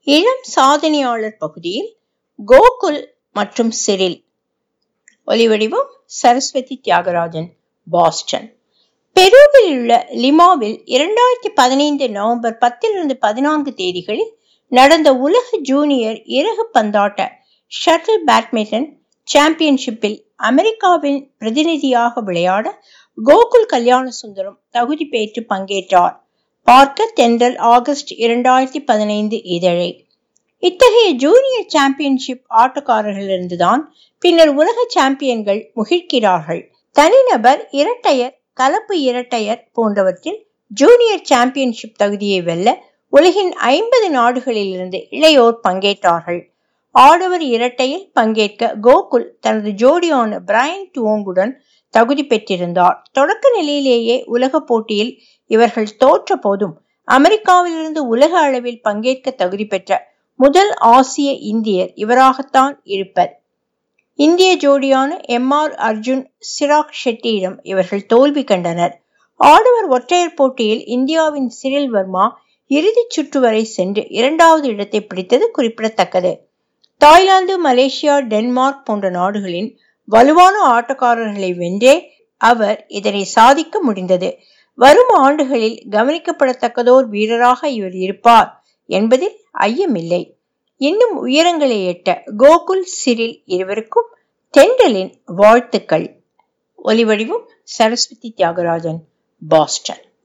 இளம் சாதனையாளர் பகுதியில் கோகுல் மற்றும் சிரில் ஒலிவடிவம் சரஸ்வதி தியாகராஜன் பாஸ்டன் பெருவில் உள்ள லிமாவில் இரண்டாயிரத்தி பதினைந்து நவம்பர் பத்திலிருந்து பதினான்கு தேதிகளில் நடந்த உலக ஜூனியர் இறகு பந்தாட்ட ஷட்டில் பேட்மிண்டன் சாம்பியன்ஷிப்பில் அமெரிக்காவின் பிரதிநிதியாக விளையாட கோகுல் கல்யாண சுந்தரம் தகுதி பெற்று பங்கேற்றார் பார்க்க தென்றல் ஆகஸ்ட் இரண்டாயிரத்தி பதினைந்து இதழை இத்தகைய ஜூனியர் சாம்பியன்ஷிப் ஆட்டக்காரர்களிருந்துதான் பின்னர் உலக சாம்பியன்கள் முகிழ்க்கிறார்கள் தனிநபர் இரட்டையர் கலப்பு இரட்டையர் போன்றவற்றில் ஜூனியர் சாம்பியன்ஷிப் தகுதியை வெல்ல உலகின் ஐம்பது நாடுகளிலிருந்து இளையோர் பங்கேற்றார்கள் ஆடவர் இரட்டையில் பங்கேற்க கோகுல் தனது ஜோடியான பிரையன் டுவோங்குடன் தகுதி பெற்றிருந்தார் தொடக்க நிலையிலேயே உலக போட்டியில் இவர்கள் தோற்ற போதும் அமெரிக்காவிலிருந்து உலக அளவில் பங்கேற்க தகுதி பெற்ற முதல் ஆசிய இந்தியர் இவராகத்தான் இருப்பர் இந்திய ஜோடியான எம் ஆர் அர்ஜுன் சிராக் ஷெட்டியிடம் இவர்கள் தோல்வி கண்டனர் ஆடவர் ஒற்றையர் போட்டியில் இந்தியாவின் சிரில் வர்மா இறுதிச் சுற்று வரை சென்று இரண்டாவது இடத்தை பிடித்தது குறிப்பிடத்தக்கது தாய்லாந்து மலேசியா டென்மார்க் போன்ற நாடுகளின் வலுவான ஆட்டக்காரர்களை வென்றே அவர் இதனை சாதிக்க முடிந்தது வரும் ஆண்டுகளில் கவனிக்கப்படத்தக்கதோர் வீரராக இவர் இருப்பார் என்பதில் ஐயமில்லை இன்னும் உயரங்களை எட்ட கோகுல் சிரில் இருவருக்கும் தென்றலின் வாழ்த்துக்கள் ஒலிவடிவும் சரஸ்வதி தியாகராஜன் பாஸ்டன்